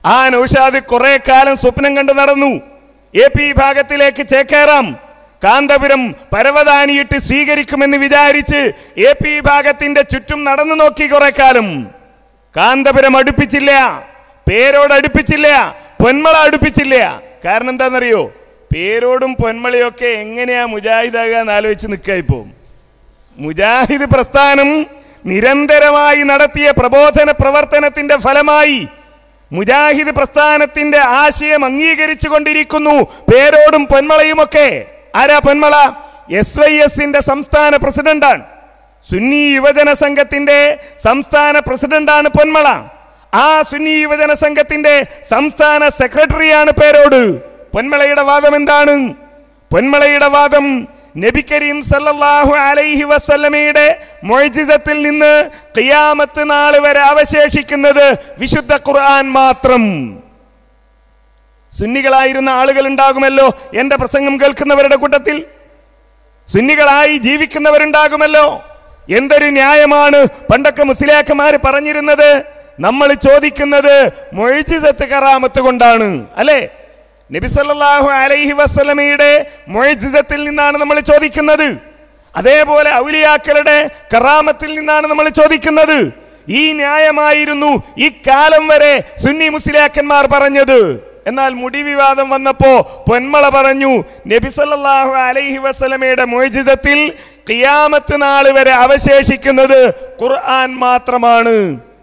ആ നൗഷാദ് കുറെ കാലം സ്വപ്നം കണ്ട് നടന്നു എ പി ഭാഗത്തിലേക്ക് ചേക്കേറാം കാന്തപുരം പരവതാനിയിട്ട് സ്വീകരിക്കുമെന്ന് വിചാരിച്ച് എ പി ഭാഗത്തിന്റെ ചുറ്റും നടന്നു നോക്കി കുറെ കാലം കാന്തപുരം അടുപ്പിച്ചില്ല പേരോട് അടുപ്പിച്ചില്ല പൊന്മള അടുപ്പിച്ചില്ല കാരണം എന്താണെന്നറിയോ പേരോടും പൊന്മളയൊക്കെ എങ്ങനെയാ മുജാഹിദാകുക എന്ന് ആലോചിച്ച് നിൽക്കുക ഇപ്പോ മുജാഹിദ് പ്രസ്ഥാനം നിരന്തരമായി നടത്തിയ പ്രബോധന പ്രവർത്തനത്തിന്റെ ഫലമായി മുജാഹിദ് പ്രസ്ഥാനത്തിന്റെ ആശയം അംഗീകരിച്ചു കൊണ്ടിരിക്കുന്നു പേരോടും പൊന്മളയുമൊക്കെ ആരാ പൊന്മള എസ് വൈ എസിന്റെ സംസ്ഥാന പ്രസിഡന്റാണ് സുന്നി യുവജന സംഘത്തിന്റെ സംസ്ഥാന പ്രസിഡന്റാണ് പൊന്മള ആ സുന്നി യുവജന സംഘത്തിന്റെ സംസ്ഥാന സെക്രട്ടറിയാണ് പേരോട് പൊന്മളയുടെ വാദം എന്താണ് പൊന്മളയുടെ വാദം നബി കരീം സല്ലല്ലാഹു അലൈഹി വസല്ലമയുടെ മൊയ്ജിസത്തിൽ നിന്ന് ഖിയാമത്ത് നാൾ വരെ അവശേഷിക്കുന്നത് വിശുദ്ധ ഖുർആൻ മാത്രം സുന്നികളായിരുന്ന ആളുകൾ ഉണ്ടാകുമല്ലോ എന്റെ പ്രസംഗം കേൾക്കുന്നവരുടെ കൂട്ടത്തിൽ സുന്നികളായി ജീവിക്കുന്നവരുണ്ടാകുമല്ലോ എന്തൊരു ന്യായമാണ് പണ്ടൊക്കെ മുസ്ലിയാക്കന്മാര് പറഞ്ഞിരുന്നത് നമ്മൾ ചോദിക്കുന്നത് മൊഴിജിതത്ത് കറാമത്ത് കൊണ്ടാണ് അല്ലേ നബി സല്ലല്ലാഹു അലൈഹി വസല്ലമയുടെ മൊഴിജിതത്തിൽ നിന്നാണ് നമ്മൾ ചോദിക്കുന്നത് അതേപോലെ ഔലിയാക്കളുടെ കറാമത്തിൽ നിന്നാണ് നമ്മൾ ചോദിക്കുന്നത് ഈ ന്യായമായിരുന്നു ഇക്കാലം വരെ സുന്നി മുസ്ലിയാക്കന്മാർ പറഞ്ഞത് എന്നാൽ മുടി വിവാദം വന്നപ്പോ പൊന്മള പറഞ്ഞു നബി സല്ലല്ലാഹു അലൈഹി വസല്ലമയുടെ മോചിതത്തിൽ ഖിയാമത്ത് നാൾ വരെ അവശേഷിക്കുന്നത് ഖുർആൻ മാത്രമാണ്